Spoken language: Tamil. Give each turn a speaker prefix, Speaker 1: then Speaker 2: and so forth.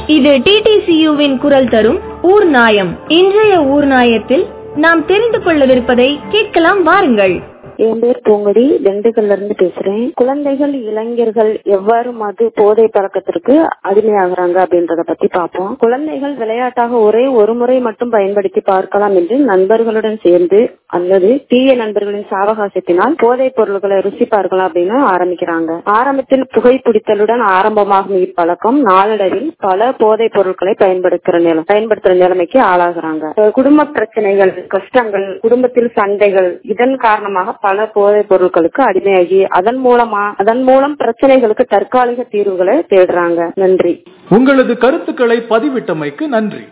Speaker 1: இது டிடிசியுவின் குரல் தரும் ஊர் நாயம் இன்றைய ஊர் நாயத்தில் நாம் தெரிந்து கொள்ளவிருப்பதை கேட்கலாம் வாருங்கள்
Speaker 2: என் பேர் பூங்கொடி திண்டுக்கல்ல இருந்து பேசுறேன் குழந்தைகள் இளைஞர்கள் எவ்வாறு மது போதை பழக்கத்திற்கு அடிமையாகிறாங்க அப்படின்றத பத்தி பார்ப்போம் குழந்தைகள் விளையாட்டாக ஒரே ஒரு முறை மட்டும் பயன்படுத்தி பார்க்கலாம் என்று நண்பர்களுடன் சேர்ந்து அல்லது தீய நண்பர்களின் சாவகாசத்தினால் போதைப் பொருட்களை ருசி பார்க்கலாம் அப்படின்னு ஆரம்பிக்கிறாங்க ஆரம்பத்தில் புகைப்பிடித்தலுடன் ஆரம்பமாகும் இப்பழக்கம் நாளடைவில் பல போதைப் பொருட்களை பயன்படுத்துற நிலை பயன்படுத்துற நிலைமைக்கு ஆளாகிறாங்க குடும்ப பிரச்சனைகள் கஷ்டங்கள் குடும்பத்தில் சண்டைகள் இதன் காரணமாக பல போதைப் பொருட்களுக்கு அடிமையாகி அதன் மூலமா அதன் மூலம் பிரச்சனைகளுக்கு தற்காலிக தீர்வுகளை தேடுறாங்க நன்றி
Speaker 3: உங்களது கருத்துக்களை பதிவிட்டமைக்கு நன்றி